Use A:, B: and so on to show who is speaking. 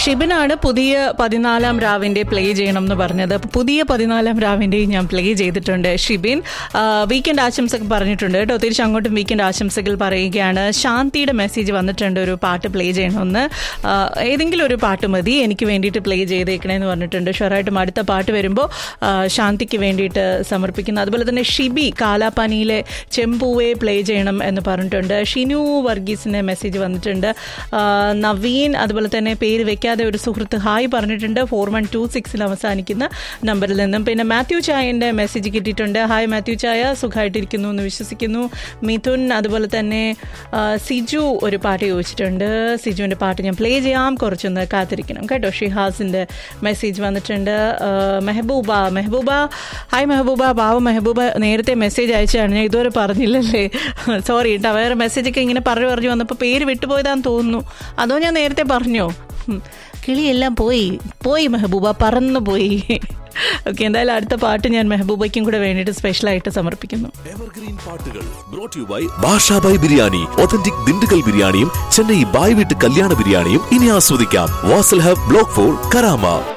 A: ഷിബിനാണ് പുതിയ പതിനാലാം രാവിന്റെ പ്ലേ ചെയ്യണം എന്ന് പറഞ്ഞത് അപ്പൊ പുതിയ പതിനാലാം രാവിന്റെയും ഞാൻ പ്ലേ ചെയ്തിട്ടുണ്ട് ഷിബിൻ വീക്കെൻഡ് ആശംസകൾ പറഞ്ഞിട്ടുണ്ട് കേട്ടോ തിരിച്ച് അങ്ങോട്ടും വീക്കെൻഡ് ആശംസകൾ പറയുകയാണ് ശാന്തിയുടെ മെസ്സേജ് വന്നിട്ടുണ്ട് ഒരു പാട്ട് പ്ലേ ചെയ്യണമെന്ന് ആ, ഏതെങ്കിലും ഒരു പാട്ട് മതി എനിക്ക് വേണ്ടിയിട്ട് പ്ലേ ചെയ്തേക്കണേന്ന് പറഞ്ഞിട്ടുണ്ട് ഷുവറായിട്ടും അടുത്ത പാട്ട് വരുമ്പോൾ ശാന്തിക്ക് വേണ്ടിയിട്ട് സമർപ്പിക്കുന്നു അതുപോലെ തന്നെ ഷിബി കാലാപ്പാനിയിലെ ചെമ്പൂവെ പ്ലേ ചെയ്യണം എന്ന് പറഞ്ഞിട്ടുണ്ട് ഷിനു വർഗീസിന്റെ മെസ്സേജ് വന്നിട്ടുണ്ട് ആ, നവീൻ അതുപോലെ തന്നെ പേര് വെക്കാതെ ഒരു സുഹൃത്ത് ഹായ് പറഞ്ഞിട്ടുണ്ട് ഫോർ വൺ ടു സിക്സിൽ അവസാനിക്കുന്ന നമ്പറിൽ നിന്നും പിന്നെ മാത്യു ചായന്റെ മെസ്സേജ് കിട്ടിയിട്ടുണ്ട് ഹായ് മാത്യു ചായ സുഖമായിട്ടിരിക്കുന്നു എന്ന് വിശ്വസിക്കുന്നു മിഥുൻ അതുപോലെ തന്നെ ആ, സിജു ഒരു പാട്ട് ചോദിച്ചിട്ടുണ്ട് സിജുവിന്റെ പാട്ട് ഞാൻ പ്ലേ ചെയ്യാം കുറച്ചൊന്ന് കാത്തിരിക്കണം കേട്ടോ ഷിഹാസിന്റെ മെസ്സേജ് വന്നിട്ടുണ്ട് ആ, മെഹബൂബ മെഹബൂബ ഹായ് മെഹബൂബ പാവ മെഹബൂബ നേരത്തെ മെസ്സേജ് അയച്ചതാണ് ഞാൻ ഇതുവരെ പറഞ്ഞില്ലല്ലേ സോറി കേട്ടോ വേറെ മെസ്സേജൊക്കെ ഇങ്ങനെ പറഞ്ഞു പറഞ്ഞു വന്നപ്പോൾ പേര് വിട്ടുപോയതാന്ന് തോന്നുന്നു അതോ ഞാൻ നേരത്തെ പറഞ്ഞോ ഉം. കിളിയെല്ലാം പോയി പോയി മെഹബൂബ പറന്നു പോയി ഓക്കെ എന്തായാലും അടുത്ത പാട്ട് ഞാൻ മെഹബൂബയ്ക്കും കൂടെ വേണ്ടിയിട്ട് സ്പെഷ്യലായിട്ട് സമർപ്പിക്കുന്നു
B: എവർഗ്രീൻ പാട്ടുകൾ brought you by Basha Bhai biryani authentic Dindigul ബിരിയാണിയും ചെന്നൈ ബായ് വീട്ട് കല്യാണ ബിരിയാണിയും ഇനി ആസ്വദിക്കാം Vasal hub block four Karama